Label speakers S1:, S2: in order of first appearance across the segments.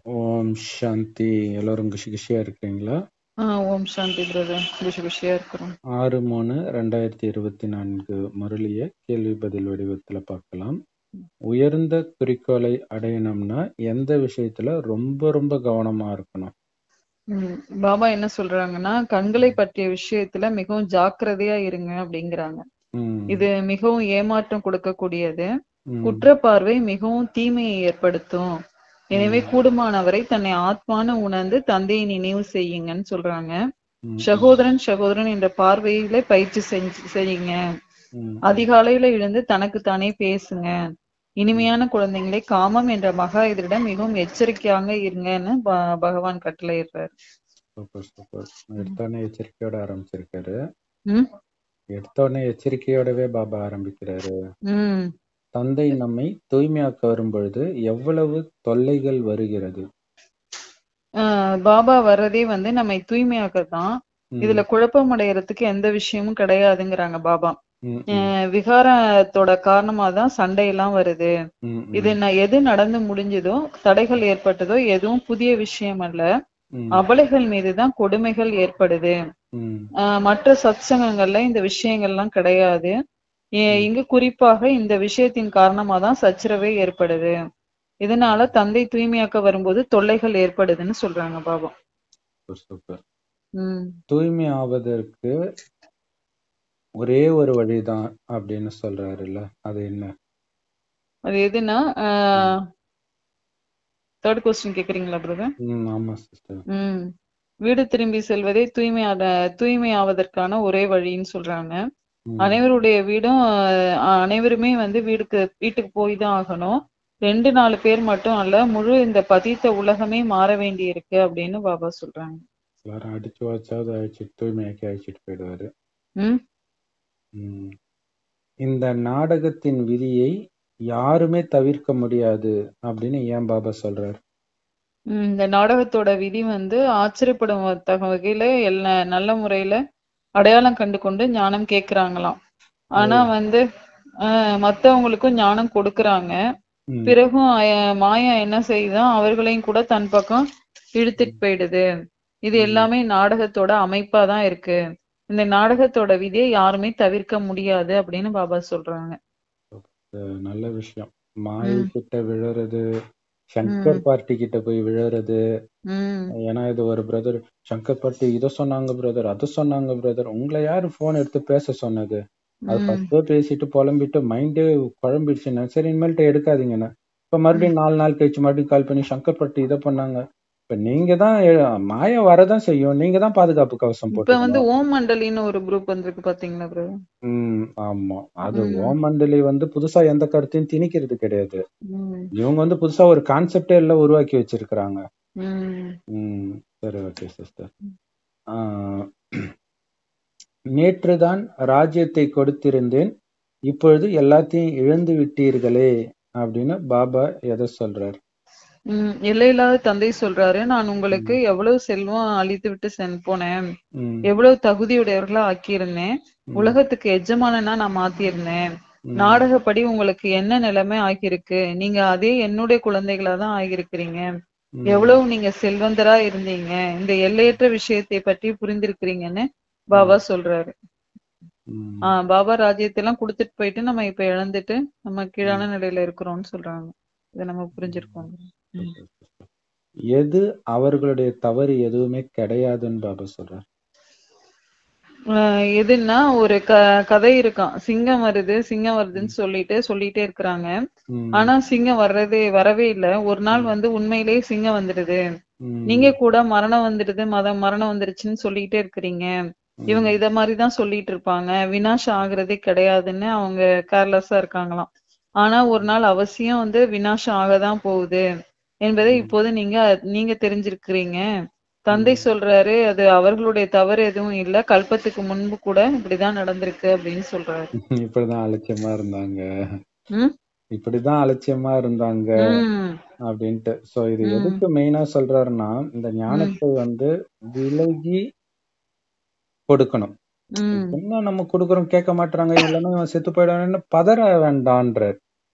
S1: ஓம் சாந்தி எல்லாரும் குஷி குஷியா இருக்கீங்களா
S2: ஆ ஓம் சாந்தி பிரதர் குஷி குஷியா இருக்கிறோம்
S1: ஆறு மூணு ரெண்டாயிரத்தி இருபத்தி நான்கு முரளிய கேள்வி பதில் வடிவத்துல பார்க்கலாம் உயர்ந்த குறிக்கோளை அடையணும்னா எந்த விஷயத்துல ரொம்ப ரொம்ப கவனமா இருக்கணும்
S2: ம், பாபா என்ன சொல்றாங்கன்னா கண்களை பற்றிய விஷயத்துல மிகவும் ஜாக்கிரதையா இருங்க அப்படிங்கிறாங்க
S1: ம்,
S2: இது மிகவும் ஏமாற்றம் கொடுக்கக்கூடியது
S1: ம்,
S2: குற்றப்பார்வை மிகவும் தீமையை ஏற்படுத்தும் எனவே கூடுமானவரை தன்னை ஆத்மான்னு உணர்ந்து தந்தையை நினைவு செய்யுங்கன்னு சொல்றாங்க
S1: ம்,
S2: சகோதரன் சகோதரன் என்ற பார்வையில பயிற்சி செஞ்சு செய்யுங்க
S1: ம்,
S2: அதிகாலையில எழுந்து தனக்கு தானே பேசுங்க இனிமையான குழந்தைகளை காமம் என்ற மகா இதரிடம் மிகவும் எச்சரிக்கையாக இருங்கன்னு ப- பகவான் கட்டளையிடுறாரு
S1: சூப்பர் சூப்பர் எடுத்தோடனே எச்சரிக்கையோட ஆரம்பிச்சிருக்காரு
S2: ம்
S1: எடுத்தோடனே எச்சரிக்கையோடவே பாபா ஆரம்பிக்கிறாரு
S2: ம்
S1: தந்தை நம்மை தூய்மையாக்க வரும் பொழுது எவ்வளவு தொல்லைகள் வருகிறது
S2: ஆஹ் பாபா வர்றதே வந்து நம்மை தூய்மையாக்கத்தான்
S1: ம்,
S2: இதுல குழப்பம் அடையறதுக்கு எந்த விஷயமும் கிடையாதுங்கிறாங்க பாபா
S1: ம், ம்,
S2: ஆஹ் விகாரத்தோட காரணமா தான் சண்டையெல்லாம் வருது
S1: ம்,
S2: இது ந- எது நடந்து முடிஞ்சதோ தடைகள் ஏற்பட்டதோ எதுவும் புதிய விஷயம் அல்ல
S1: ம்,
S2: அபலைகள் மீதுதான் கொடுமைகள் ஏற்படுது
S1: ம்,
S2: ஆஹ் மற்ற சத்சங்கங்கள்ல இந்த விஷயங்கள்லாம் கிடையாது ஏ- இங்கு குறிப்பாக இந்த விஷயத்தின் காரணமா தான் சச்சரவே ஏற்படுது இதனால தந்தை தூய்மையாக்க வரும்போது தொல்லைகள் ஏற்படுதுன்னு சொல்றாங்க பாபா
S1: சூப்பர் சூப்பர்
S2: உம்
S1: தூய்மை ஆவதற்கு ஒரே ஒரு வழிதான் அப்படின்னு சொல்றாருல்ல அது என்ன
S2: அது எதுனா தேர்ட் கொஸ்டின் கேக்குறீங்களா பிரதர்
S1: ம் ஆமா சிஸ்டர்
S2: உம் வீடு திரும்பி செல்வதே தூய்மையான தூய்மையாவதற்கான ஒரே வழின்னு சொல்றாங்க அனைவருடைய வீடும் ஆஹ் அனைவருமே வந்து வீடுக்கு வீட்டுக்கு போய் தான் ஆகணும் ரெண்டு நாலு பேர் மட்டும் அல்ல முழு இந்த பதித்த உலகமே மாற வேண்டி இருக்கு அப்படின்னு பாபா சொல்றாங்க
S1: எல்லாரும் அடிச்சு வச்சாவது அழிச்சிட்டு தூய்மையாக்கி அழிச்சிட்டு போயிடுவாரு
S2: ம்
S1: ம். இந்த நாடகத்தின் விதியை யாருமே தவிர்க்க முடியாது அப்படின்னு ஏன் பாபா சொல்றாரு
S2: உம் இந்த நாடகத்தோட விதி வந்து ஆச்சரியப்படும் தக வகையில எல்லா நல்ல முறையில அடையாளம் கண்டு கொண்டு ஞானம் கேக்குறாங்களாம் ஆனா வந்து ஆஹ் மத்தவங்களுக்கும் ஞானம் கொடுக்கறாங்க
S1: ம்,
S2: பிறகும் அய- மாயா என்ன செய்யுதான் அவர்களையும் கூட தன் பக்கம் இழுத்துட்டு போயிடுது இது எல்லாமே நாடகத்தோட அமைப்பா தான் இருக்கு இந்த நாடகத்தோட விதியை யாருமே தவிர்க்க முடியாது அப்படின்னு பாபா சொல்றாங்க
S1: அஹ் நல்ல விஷயம் மாயை கிட்ட விழுறது சங்கர் பார்ட்டி கிட்ட போய் விழுறது
S2: உம்
S1: ஏன்னா இது ஒரு பிரதர் சங்கர் பார்ட்டி இதை சொன்னாங்க பிரதர் அதை சொன்னாங்க பிரதர் உங்களை யாரு போன் எடுத்து பேச சொன்னது அது
S2: உம்
S1: ஃபர்ஸ்டே பேசிட்டு புலம்பிட்டு மைண்டே குழம்பிடுச்சுன்னா சரி இனிமேல்ட்டு எடுக்காதீங்கண்ணா இப்ப மறுபடியும் நாலு நாள் கழிச்சு மறுபடியும் கால் பண்ணி சங்கர் பட்டி இதை பண்ணாங்க இப்ப நீங்க தான் எ- மாயா வரதான் செய்யும் நீங்க தான் பாதுகாப்பு கவசம்
S2: இப்ப
S1: போட்டு
S2: வந்து ஓம் மண்டலின்னு ஒரு குரூப் வந்திருக்கு பாத்தீங்களா ப்ரோ
S1: ம் ஆமா அது
S2: ம்.
S1: ஓம் மண்டலி வந்து புதுசா எந்த கருத்தையும் திணிக்கிறது கிடையாது
S2: உம்
S1: இவங்க வந்து புதுசா ஒரு கான்செப்டே எல்லாம் உருவாக்கி வச்சிருக்கிறாங்க
S2: உம்
S1: ம் சரி ஓகே சிஸ்டர் நேற்றுதான் ராஜ்யத்தை கொடுத்திருந்தேன் இப்பொழுது எல்லாத்தையும் இழந்து விட்டீர்களே அப்படின்னு பாபா எதை சொல்றார்
S2: உம் எல்லையில்லாத தந்தை சொல்றாரு நான் உங்களுக்கு எவ்வளவு செல்வம் அழித்து விட்டு சென் போனேன்
S1: ம்,
S2: எவ்வளவு தகுதியுடையவர்களா ஆக்கியிருந்தேன்
S1: ம்,
S2: உலகத்துக்கு எஜமானனா நான் மாத்தியிருந்தேன்
S1: ம்,
S2: நாடகப்படி உங்களுக்கு என்ன நிலைமை ஆகியிருக்கு நீங்க அதே என்னுடைய குழந்தைகளா தான் ஆகியிருக்கிறீங்க
S1: ம்,
S2: எவ்வளவு நீங்க செல்வந்தரா இருந்தீங்க இந்த எல்லையற்ற விஷயத்தை பற்றி புரிந்திருக்கிறீங்கன்னு பாபா சொல்றாரு
S1: ம்.
S2: ஆஹ் பாபா ராஜ்யத்தை எல்லாம் கொடுத்துட்டு போயிட்டு நம்ம இப்ப இழந்துட்டு நம்ம கீழான நிலையில இருக்கிறோம்னு சொல்றாங்க இதை நம்ம புரிஞ்சிருக்கோம் ம்.
S1: எது அவர்களுடைய தவறு எதுவுமே கிடையாதுன்னு பாபா சொல்றார்
S2: ஆஹ் எதுன்னா ஒரு க கதை இருக்கான் சிங்கம் வருது சிங்கம் வருதுன்னு சொல்லிட்டு சொல்லிட்டே இருக்கிறாங்க
S1: ம்,
S2: ஆனா சிங்கம் வர்றதே வரவே இல்ல ஒரு நாள் வந்து உண்மையிலேயே சிங்கம் வந்துடுது
S1: ம்,
S2: நீங்க கூட மரணம் வந்துடுது மதம் மரணம் வந்துருச்சுன்னு சொல்லிட்டே இருக்கிறீங்க இவங்க இத மாதிரிதான் சொல்லிட்டு இருப்பாங்க வினாசம் ஆகுறதே கிடையாதுன்னு அவங்க கேர்லெஸ்ஸா இருக்காங்களாம் ஆனா ஒரு நாள் அவசியம் வந்து வினாசம் ஆகதான் போகுது என்பதை இப்போது நீங்க நீங்க தெரிஞ்சிருக்கிறீங்க தந்தை சொல்றாரு அது அவர்களுடைய தவறு எதுவும் இல்ல கல்பத்துக்கு முன்பு கூட இப்படிதான் நடந்திருக்கு அப்படின்னு சொல்றாரு
S1: இப்படிதான் அலட்சியமா இருந்தாங்க
S2: ம்
S1: இப்படிதான் அலட்சியமா இருந்தாங்க
S2: ம்
S1: அப்படின்ட்டு சோ இது
S2: ம்.
S1: எதுக்கு மெயினா சொல்றாருன்னா இந்த ஞானத்தை வந்து விலகி கொடுக்கணும்
S2: ம்
S1: என்ன நம்ம கொடுக்கறோம் கேட்க மாட்டாங்க இல்லைன்னா இவன் செத்து போயிடுவான்னு பதற வேண்டான்றார்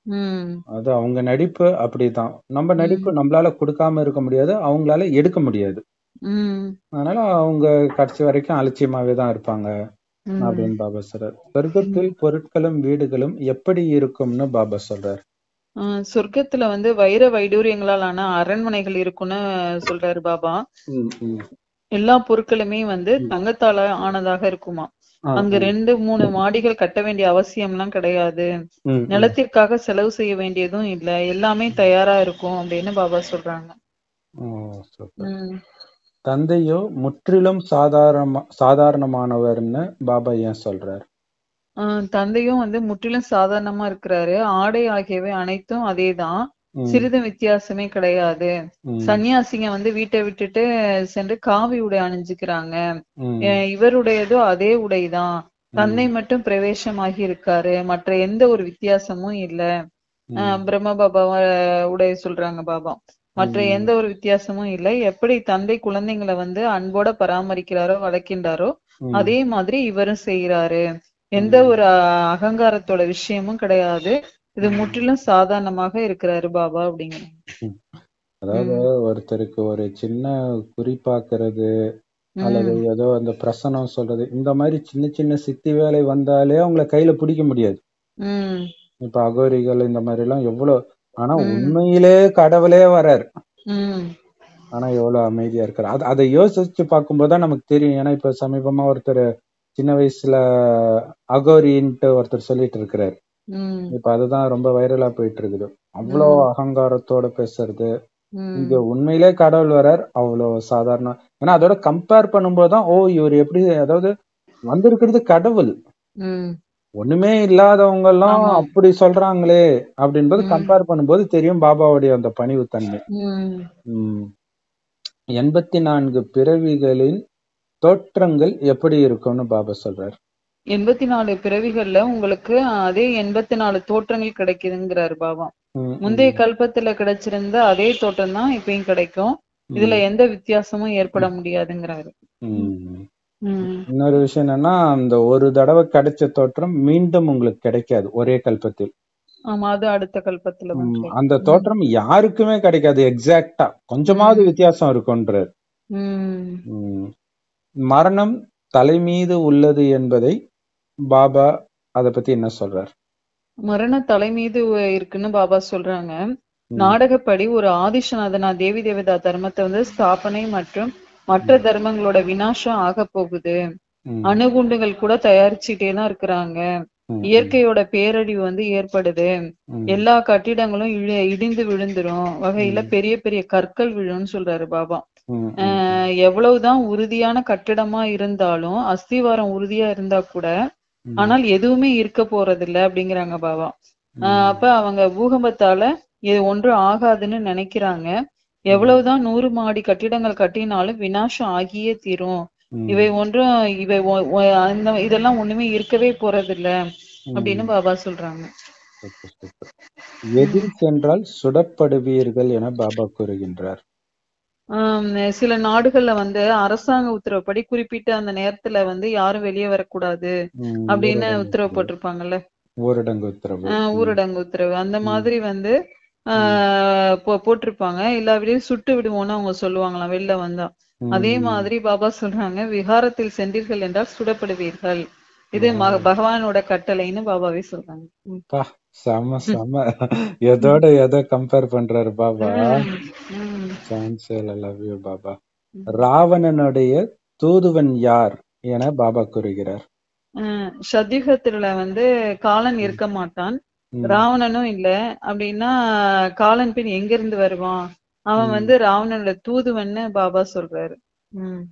S2: ம்
S1: அது அவங்க நடிப்பு அப்படிதான் நம்ம நடிப்பு நம்மளால கொடுக்காம இருக்க முடியாது அவங்களால எடுக்க முடியாது
S2: ம்
S1: அதனால அவங்க கடைசி வரைக்கும் அலட்சியமாவே தான் இருப்பாங்க
S2: ம்
S1: அப்படின்னு பாபா சொல்றார் சொர்க்கத்தில் பொருட்களும் வீடுகளும் எப்படி இருக்கும்னு பாபா சொல்றார்
S2: ஆஹ் சொர்க்கத்துல வந்து வைர வைடூரியங்களால் ஆன அரண்மனைகள் இருக்கும்னு சொல்றாரு பாபா
S1: ம், ம்.
S2: எல்லா பொருட்களுமே வந்து தங்கத்தால ஆனதாக இருக்குமா
S1: ஆ,
S2: அங்க ரெண்டு மூணு மாடிகள் கட்ட வேண்டிய அவசியம்லாம் கிடையாது
S1: ம், ம்.
S2: நிலத்திற்காக செலவு செய்ய வேண்டியதும் இல்ல எல்லாமே தயாரா இருக்கும் அப்படின்னு பாபா சொல்றாங்க
S1: ஓ, சூப்பர்.
S2: உம்
S1: தந்தையோ முற்றிலும் சாதாரண சாதாரணமானவர்னு பாபா ஏன் சொல்றார்
S2: ஆஹ் தந்தையும் வந்து முற்றிலும் சாதாரணமா இருக்கிறாரு ஆடை ஆகியவை அனைத்தும் அதேதான்
S1: ம்,
S2: சிறிதும் வித்தியாசமே கிடையாது
S1: ம்,
S2: சன்னியாசிங்க வந்து வீட்டை விட்டுட்டு சென்று காவி உடை அணிஞ்சுக்கிறாங்க
S1: ம்,
S2: அஹ் இவருடையதோ அதே உடைதான் தந்தை மட்டும் பிரவேசமாகி இருக்காரு மற்ற எந்த ஒரு வித்தியாசமும் இல்ல அஹ் பிரம்ம பாபா உடைய சொல்றாங்க பாபா மற்ற
S1: ம்.
S2: எந்த ஒரு வித்தியாசமும் இல்லை எப்படி தந்தை குழந்தைங்களை வந்து அன்போட பராமரிக்கிறாரோ வளர்க்கின்றாரோ
S1: ம்.
S2: அதே மாதிரி இவரும் செய்யறாரு எந்த ஒரு அஹ், அகங்காரத்தோட விஷயமும் கிடையாது இது முற்றிலும் சாதாரணமாக இருக்கிறாரு பாபா அப்படிங்கிறாங்க
S1: அதாவது ஒருத்தருக்கு ஒரு சின்ன குறிப்பாக்குறது
S2: உம்
S1: அல்லது ஏதோ அந்த பிரசனம் சொல்றது இந்த மாதிரி சின்ன சின்ன சித்தி வேலை வந்தாலே அவங்கள கையில பிடிக்க முடியாது
S2: உம்
S1: இப்ப அகோரிகள் இந்த மாதிரி எல்லாம் எவ்வளவு ஆனா
S2: ம்.
S1: உண்மையிலே கடவுளே வரார்
S2: உம்
S1: ஆனா எவ்வளவு அமைதியா இருக்காரு அது அதை யோசிச்சு பார்க்கும்போது தான் நமக்கு தெரியும் ஏன்னா இப்ப சமீபமா ஒருத்தர் சின்ன வயசுல அகோரின்ட்டு ஒருத்தர் சொல்லிட்டு இருக்கிறாரு
S2: உம்
S1: இப்ப அதுதான் ரொம்ப வைரலா போயிட்டு இருக்குது அவ்வளோ அகங்காரத்தோட பேசுறது
S2: உம்
S1: இங்க உண்மையிலே கடவுள் வரார் அவ்வளவு சாதாரண ஏன்னா அதோட கம்பேர் பண்ணும்போது தான் ஓ இவர் எப்படி அதாவது வந்திருக்கிறது கடவுள்
S2: உம்
S1: ஒண்ணுமே இல்லாதவங்க எல்லாம்
S2: ஆமா.
S1: அப்படி சொல்றாங்களே அப்படின்பது
S2: ம்.
S1: கம்பேர் பண்ணும்போது தெரியும் பாபாவுடைய அந்த பணிவு தன்மை
S2: உம்
S1: உம் எண்பத்தி நான்கு பிறவிகளின் தோற்றங்கள் எப்படி இருக்கும்னு பாபா சொல்றார்
S2: எண்பத்தி நாலு பிறவிகள்ல உங்களுக்கு அதே எண்பத்தி நாலு தோற்றங்கள் கிடைக்குதுங்கிறாரு பாபா
S1: உம்
S2: முந்தைய கல்பத்துல கிடைச்சிருந்த அதே தோற்றம் தான் இப்பயும் கிடைக்கும் இதுல எந்த வித்தியாசமும் ஏற்பட முடியாதுங்கிறாரு
S1: உம்
S2: உம்
S1: இன்னொரு விஷயம் என்னன்னா அந்த ஒரு தடவை கிடைச்ச தோற்றம் மீண்டும் உங்களுக்கு கிடைக்காது ஒரே கல்பத்தில்
S2: ஆமா அது அடுத்த கல்பத்துல தான்
S1: உம்
S2: கிடைக்கும்.
S1: அந்த தோற்றம் யாருக்குமே கிடைக்காது எக்ஸாக்டா கொஞ்சமாவது வித்தியாசம் இருக்கும்ன்றார்
S2: உம்
S1: உம் மரணம் தலை மீது உள்ளது என்பதை பாபா அத பத்தி என்ன சொல்றார்
S2: மரண தலை மீது இருக்குன்னு பாபா சொல்றாங்க நாடகப்படி ஒரு ஆதிசநாதனா தேவி தேவதா தர்மத்தை வந்து ஸ்தாபனை மற்றும் மற்ற தர்மங்களோட வினாசம் ஆக போகுது
S1: உம்
S2: அணுகுண்டுகள் கூட தயாரிச்சுட்டே தான் இருக்கிறாங்க
S1: உம்
S2: இயற்கையோட பேரழிவு வந்து ஏற்படுது
S1: உம்
S2: எல்லா கட்டிடங்களும் இழி- இடிந்து விழுந்துரும் வகையில பெரிய பெரிய கற்கள் விழும்னு சொல்றாரு பாபா
S1: உம்
S2: ஆஹ் எவ்வளவுதான் உறுதியான கட்டிடமா இருந்தாலும் அஸ்திவாரம் உறுதியா இருந்தா கூட
S1: உம்
S2: ஆனால் எதுவுமே இருக்க போறது இல்ல அப்படிங்கிறாங்க பாபா ஆஹ் அப்ப அவங்க பூகம்பத்தால இது ஒன்றும் ஆகாதுன்னு நினைக்கிறாங்க எவ்வளவுதான் நூறு மாடி கட்டிடங்கள் கட்டினாலும் வினாசம் ஆகியே தீரும்
S1: உம்
S2: இவை ஒன்றும் இவை ஒ- ஒ- அந்த இதெல்லாம் ஒண்ணுமே இருக்கவே போறது இல்ல அப்படின்னு பாபா சொல்றாங்க
S1: சூப்பர், சூப்பர். எதில் சென்றால் சுடப்படுவீர்கள் என பாபா கூறுகின்றார்
S2: ஆஹ் சில நாடுகள்ல வந்து அரசாங்க உத்தரவுப்படி குறிப்பிட்ட அந்த நேரத்துல வந்து யாரும் வெளியே வரக்கூடாது
S1: உம்
S2: அப்படின்னு
S1: ஊரடங்கு
S2: உத்தரவு போட்டிருப்பாங்கல்ல
S1: ஊரடங்கு உத்தரவு
S2: ஆஹ் ஊரடங்கு உத்தரவு அந்த மாதிரி வந்து ஆஹ் போ- போட்டிருப்பாங்க இல்லாவிடையும் சுட்டு விடுவோம்னு அவங்க சொல்லுவாங்களாம் வெளில வந்தா
S1: உம்
S2: அதே மாதிரி பாபா சொல்றாங்க விகாரத்தில் சென்றீர்கள் என்றால் சுடப்படுவீர்கள் இது ம- பகவானோட கட்டளைன்னு பாபாவே சொல்றாங்க உம்.
S1: பா செம செம எதோட எதை கம்பேர் பண்றாரு பாபா
S2: உம்.
S1: சான்ஸ் லவ் யூ பாபா ராவணனுடைய தூதுவன் யார் என பாபா கூறுகிறார்
S2: ஆஹ் சத்யுகத்துல வந்து காலன் இருக்க மாட்டான்
S1: உம்
S2: ராவணனும் இல்ல அப்படின்னா காலன் பின் எங்க இருந்து வருவான் அவன்
S1: ம்.
S2: வந்து ராவணனோட தூதுவன்னு பாபா சொல்றாரு உம்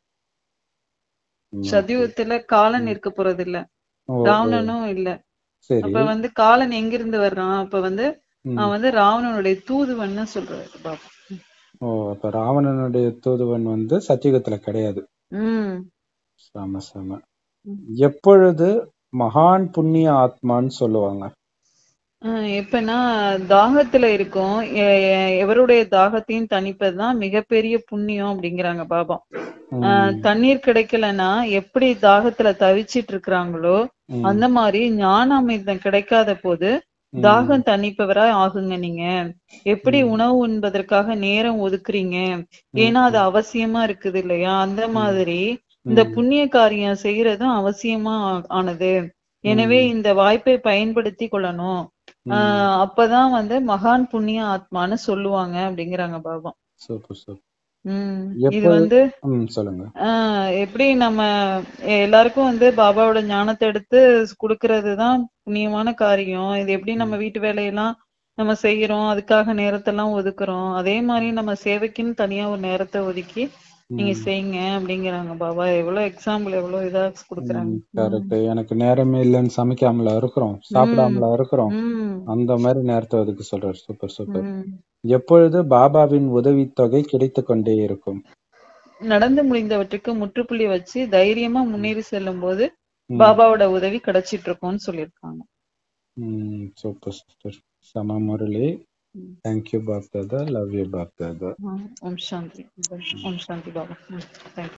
S1: உம்
S2: சத்யுகத்துல காலன் இருக்க போறது இல்ல
S1: ஓ, ஓ,
S2: ராவணனும் இல்ல
S1: சரி
S2: அப்ப வந்து காலன் எங்க இருந்து வர்றான் அப்ப வந்து
S1: உம்
S2: அவன் வந்து ராவணனுடைய தூதுவன்னு சொல்றாரு பாபா
S1: ஓ அப்ப ராவணனுடைய தூதுவன் வந்து சத்தியுகத்துல கிடையாது
S2: உம்
S1: செம செம
S2: ம்.
S1: எப்பொழுது மகான் புண்ணிய ஆத்மான்னு சொல்லுவாங்க
S2: ஆஹ் எப்பன்னா தாகத்துல இருக்கும் எ- எ- எவருடைய தாகத்தையும் தணிப்பதுதான் மிகப்பெரிய புண்ணியம் அப்படிங்கிறாங்க பாபா
S1: உம்
S2: ஆஹ் தண்ணீர் கிடைக்கலன்னா எப்படி தாகத்துல தவிச்சிட்டு இருக்கிறாங்களோ
S1: உம்
S2: அந்த மாதிரி ஞான அமிர்தம் கிடைக்காத போது
S1: ம்,
S2: தாகம் தணிப்பவரா ஆகுங்க நீங்க எப்படி
S1: ம்,
S2: உணவு உண்பதற்காக நேரம் ஒதுக்குறீங்க
S1: ம்,
S2: ஏன்னா அது
S1: ம்,
S2: அவசியமா இருக்குது இல்லையா அந்த
S1: ம்,
S2: மாதிரி இந்த
S1: ம்,
S2: புண்ணிய காரியம் செய்யறதும் அவசியமா ஆ- ஆனது எனவே
S1: ம்,
S2: இந்த வாய்ப்பை பயன்படுத்தி கொள்ளணும்
S1: ம்.
S2: ஆஹ் அப்பதான் வந்து மகான் புண்ணிய ஆத்மான்னு சொல்லுவாங்க அப்படிங்கிறாங்க பாபா
S1: சூப்பர் சூப்பர்
S2: உம் இது
S1: எப்போ
S2: வந்து
S1: ம் சொல்லுங்க
S2: ஆஹ் எப்படி நம்ம எல்லாருக்கும் வந்து பாபாவோட ஞானத்தை எடுத்து கொடுக்கறதுதான் புண்ணியமான காரியம் இது எப்படி நம்ம
S1: ம்,
S2: வீட்டு வேலையெல்லாம் நம்ம செய்யறோம் அதுக்காக நேரத்தெல்லாம் ஒதுக்குறோம் அதே மாதிரி நம்ம சேவைக்குன்னு தனியா ஒரு நேரத்தை ஒதுக்கி நீங்க
S1: ம்,
S2: செய்யுங்க அப்படிங்கிறாங்க பாபா எவ்வளவு எக்ஸாம்பிள் எவ்வளவு இதா கொடுக்குறாங்க
S1: ம், கரெக்ட் எனக்கு நேரமே இல்லைன்னு சமைக்காமலா இருக்கிறோம்
S2: உம்
S1: சாப்பிடாமலா இருக்கிறோம்
S2: உம்
S1: அந்த மாதிரி நேரத்தை ஒதுக்க சொல்றாரு சூப்பர் சூப்பர்
S2: உம்
S1: எப்பொழுது பாபாவின் உதவித்தொகை கிடைத்துக் கொண்டே இருக்கும்
S2: நடந்து முடிந்தவற்றுக்கு முற்றுப்புள்ளி வச்சு தைரியமா
S1: ம்,
S2: முன்னேறி செல்லும் போது
S1: ம்,
S2: பாபாவோட உதவி கிடைச்சிட்டு இருக்கும்னு சொல்லியிருக்காங்க
S1: ம், சூப்பர் சிஸ்டர் சம முரளி
S2: ம்.
S1: Thank you Bap Dada love you Bap Dada
S2: ஆ, ஓம் சாந்தி ஓம் சாந்தி பாபா தேங்க்யூ